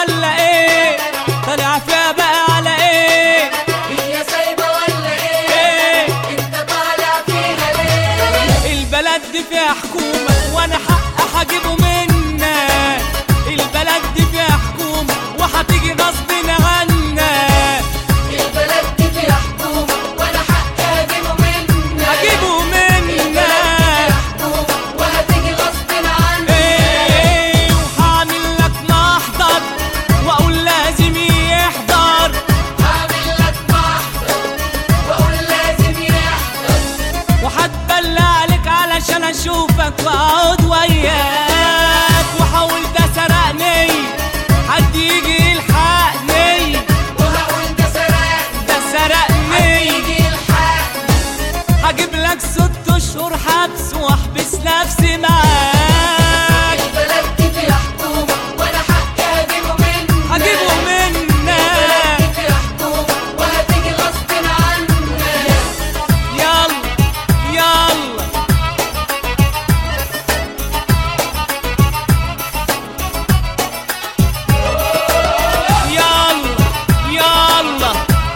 ولا ايه طالع فيها بقى على ايه هي سايبة ولا ايه ايه انت طالع فيها ليه البلد دي فيها حكومة وانا حق هجيبه منك البلد دي فيها حكومة وهتيجي غصب عنك البلد دي فيها حكومة وانا حقي هجيبه منك هجيبه منك حكومة وهتيجي غصب عنك ايه وهعمل لك محضر واقول لازم يحضر هعمل لك محضر واقول لازم يحضر وهتبلى عليك علشان اشوفك واقعد وياك وحاول ده سرقني حد يجي يلحقني وهقول ده سرقني ده سرقني يجي الحق هجيب لك ست اشهر حبس واحبس نفسي معاك البلد دي فيها حكومة وانا حقي هجيبه منك هجيبه البلد منك دي فيها حكومة وهتيجي غصب عنك يلا يلا يلا يلا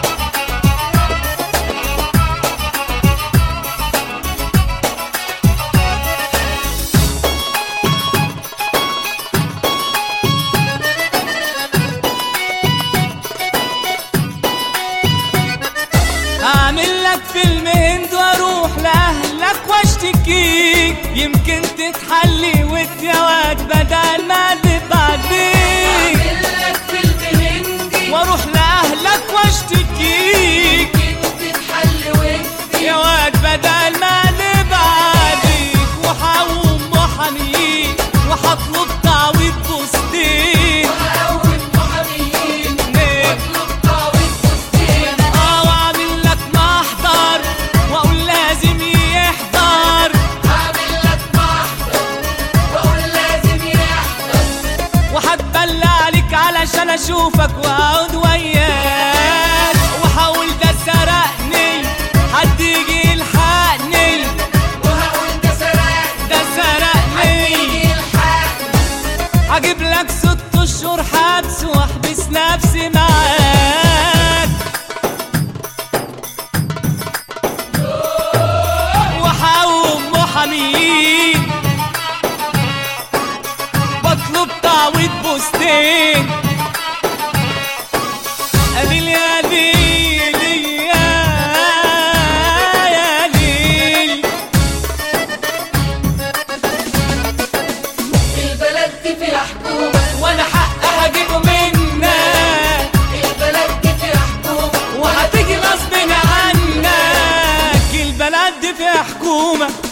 اعمل لك فيلم هند واروح لاهلك واشتكيك يمكن تتحلي والجواد بدل ما اللي بعديك اعمل لك فيلم هندي واروح لاهلك واشتكيك يمكن تتحل وانتي يا واد بدل ما اللي بعديك وحاوم وحنين وحطلب تعويض بوستين وهقوم محاميين ليه؟ واطلب تعويض فستين اه واعمل لك محضر واقول لازم يحضر هعمل لك محضر واقول لازم يحضر وهتبلى عليك علشان اشوفك واقعد وياك وحاول ده سرقني حد يجي يلحقني وهقول ده سرقني ده سرقني يجي الحق هجيب لك ست اشهر حبس واحبس نفسي معاك وحاوم محامين بطلب تعويض بوستين قليل يا ليل يا يا ليل البلد دي فيها حكومة وانا حق هجيبه منك البلد دي فيها حكومة وهتيجي غصب عنك البلد دي فيها حكومة